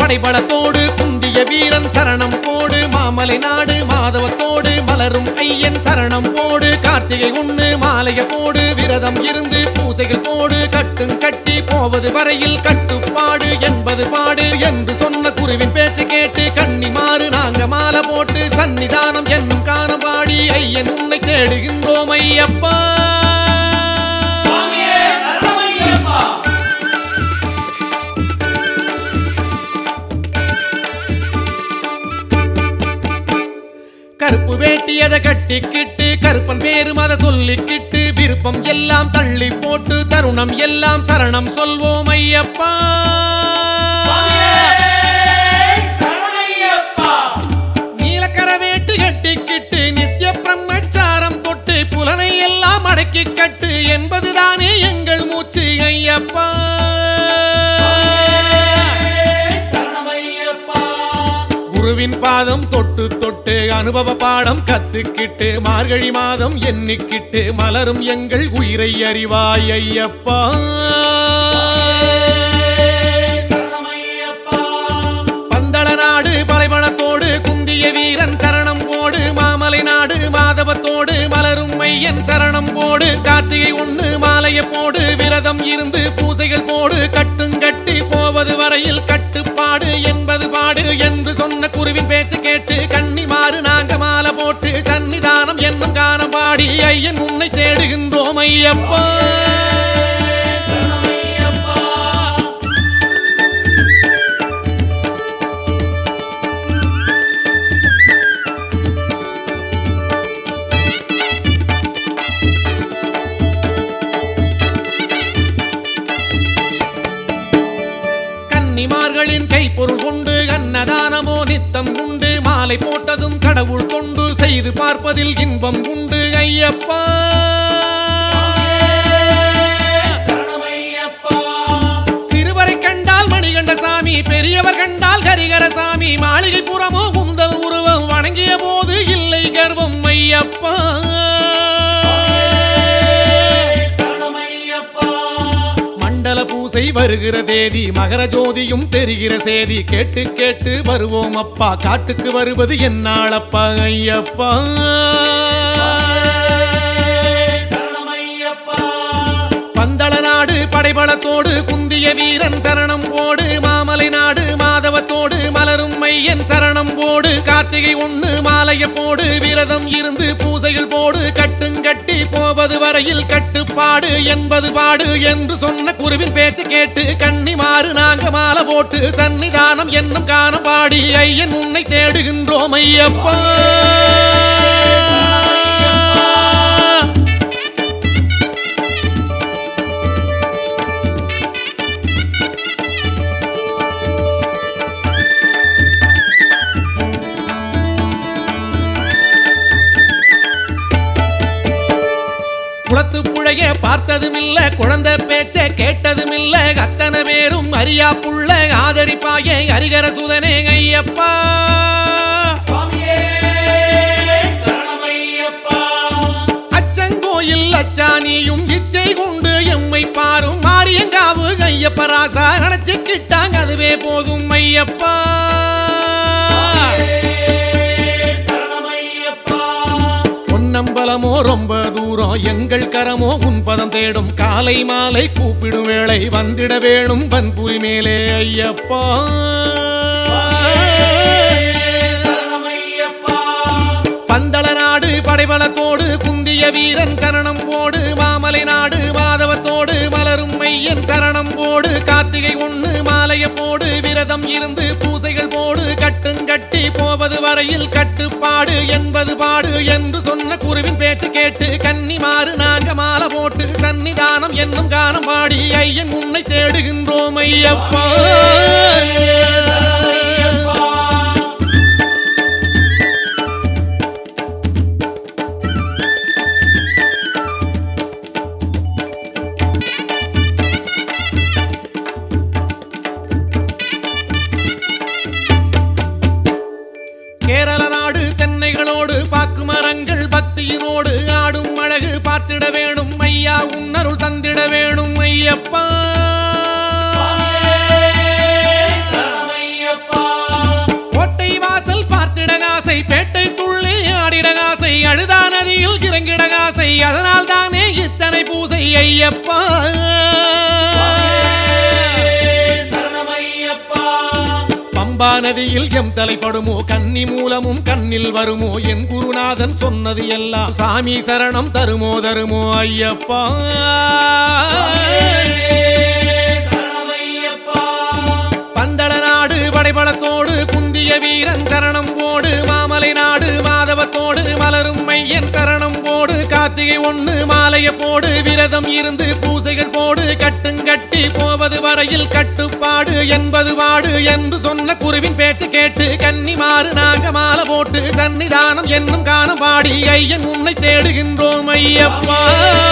படைபலத்தோடு குந்திய வீரன் சரணம் போடு மாமலை நாடு மாதவத்தோடு மலரும் ஐயன் சரணம் போடு கார்த்திகை ஒண்ணு மாலைய போடு விரதம் இருந்து பூசைகள் போடு கட்டும் கட்டி போவது வரையில் கட்டுப்பாடு என்பது பாடு என்று சொன்ன குருவின் பேச்சு கேட்டு கண்ணி மாறு நாங்க மாலை போட்டு சன்னிதானம் என்னும் காணம் பாடி ஐயன் உன்னை தேடுகின்றோம் ஐயப்பா சுவாமியே சரணமையப்பா கருப்பு வேட்டியத கட்டிக்கிட்டு கருப்பன் பேரு மத சொல்லிக்கிட்டு விருப்பம் எல்லாம் தள்ளி போட்டு தருணம் எல்லாம் சரணம் சொல்வோம் ஐயப்பா சுவாமியே சரணமையப்பா நீலக்கர வேட்டு கட்டிக்கிட்டு நித்திய பிரம்மச்சாரம் தொட்டு புலனை எல்லாம் அடக்கி கட்டு என்பதுதானே எங்கள் மூச்சு ஐயப்பா சரணமையப்பா குருவின் பாதம் தொட்டு தொட்டு அனுபவ பாடம் கத்துக்கிட்டு மார்கழி மாதம் எண்ணிக்கிட்டு மலரும் எங்கள் உயிரை அறிவாய் ஐயப்பா சரணமையப்பா பந்தள நாடு பலைபணத்தோடு குந்திய வீரன் சரணம் போடு மாமலை நாடு மாதவத்தோடு மலரும் மையன் சரணம் போடு கார்த்திகை ஒண்ணு மாலைய போடு விரதம் இருந்து பூசைகள் போடு கட்டுங்கட்டி போவது வரையில் கட்டுப்பாடு என்பது பாடு என்று சொன்ன குருவின் பேச்சு கேட்டு கன்னிமாறு நாங்க மாலை போட்டு சன்னிதானம் என்னும் காணம் பாடி ஐயன் உன்னை தேடுகின்றோம் ஐயப்பா சரணமையப்பா கன்னிமார்களின் கைப்பொருள் கொண்டு அன்னதானமோ நித்தம் உண்டு மாலை போட்டதும் கடவுள் கொண்டு செய்து பார்ப்பதில் இன்பம் உண்டு ஐயப்பா சரணமையப்பா சிறுவரை கண்டால் மணிகண்ட சாமி பெரியவர் கண்டால் ஹரிகர சாமி மாளிகை புறமோ குந்தல் உருவம் வணங்கிய போது இல்லை கர்வம் ஐயப்பா சரணமையப்பா மண்டல பூசை வருகிற தேதி மகர ஜோதியும் தெரிகிற சேதி கேட்டு கேட்டு வருவோம் அப்பா காட்டுக்கு வருவது என்னாளப்பா ஐயப்பா சரணமையப்பா பந்தள நாடு படைபலத்தோடு குந்திய வீரன் சரணம் போடு மாமலை நாடு மாதவத்தோடு மலரும் மையன் சரணம் போடு கார்த்திகை ஒண்ணு மாலைய போடு விரதம் இருந்து பூசைகள் போடு கட்டுங்கட்டி போவது வரையில் கட்டுப்பாடு என்பது பாடு என்று சொன்ன குருவின் பேச்சு கேட்டு கன்னிமாறு நாங்க மாலை போட்டு சன்னிதானம் என்னும் காண பாடி ஐயன் உன்னை தேடுகின்றோம் ஐயப்பா குளத்து புழைய பார்த்ததும் இல்ல குழந்தை பேச்ச கேட்டதும் இல்ல அத்தனை பேரும் அரியா புள்ள ஆதரிப்பாய ஹரிகர சுதனே ஐயப்பா சுவாமியே சரணமையப்பா அச்சங்கோயில் அச்சானியும் இச்சை கொண்டு எம்மை பாரும் மாரியங்காவு ஐயப்பராசா அணைச்சிக்கிட்டாங்க அதுவே போதும் ஐயப்பா சரணமையப்பா பொன்னம்பலமோ ரொம்ப தூரம் எங்கள் கரமோ உன் பதம் தேடும் காலை மாலை கூப்பிடும் வேளை வந்திட வேணும் வன்புரி மேலே ஐயப்பா சரணமையப்பா பந்தள நாடு படைபலத்தோடு குந்திய வீரன் சரணம் போடு மாமலை நாடு மாதவத்தோடு மலரும் மையன் சரணம் போடு கார்த்திகை ஒண்ணு மாலைய போடு விரதம் இருந்து பூசைகள் போடு கட்டுங்கட்டி போவது வரையில் கட்டுப்பாடு என்பது பாடு என்று சொன்ன குருவின் பேச்சு கேட்டு கன்னிமாறு நாங்க மாலை போட்டு சன்னிதானம் என்னும் காணம் பாடி ஐயன் உன்னை தேடுகின்றோம் ஐயப்பா கேரள நாடு தென்னைகளோடு பாக்கு மரங்கள் பக்தியினோடு ஆடும் அழகு பார்த்திட வேணும் ஐயா உன்னருள் தந்திட வேணும் ஐயப்பா இறங்கிட ஆசை அதனால் தானே இத்தனை பூசை ஐயப்பா சரணமையப்பா பம்பா நதியில் எம் தலைப்படுமோ கன்னி மூலமும் கண்ணில் வருமோ என் குருநாதன் சொன்னது எல்லாம் சாமி சரணம் தருமோ தருமோ ஐயப்பா சரணமையப்பா பந்தள நாடு படைபலத்தோடு குந்திய வீரன் சரணம் போடு மாமலை நாடு மாதவத்தோடு மலரும் மையன் சரணம் போடு கார்த்திகை ஒண்ணு மாலைய போடு விரதம் இருந்து பூசைகள் போடு கட்டுங்கட்டி போவது வரையில் கட்டுப்பாடு என்பது வாடு என்று சொன்ன குருவின் பேச்சு கேட்டு கன்னிமாறு நாங்க மாலை போட்டு சன்னிதானம் என்னும் காணம் பாடி ஐயன் உன்னை தேடுகின்றோம் ஐயப்பா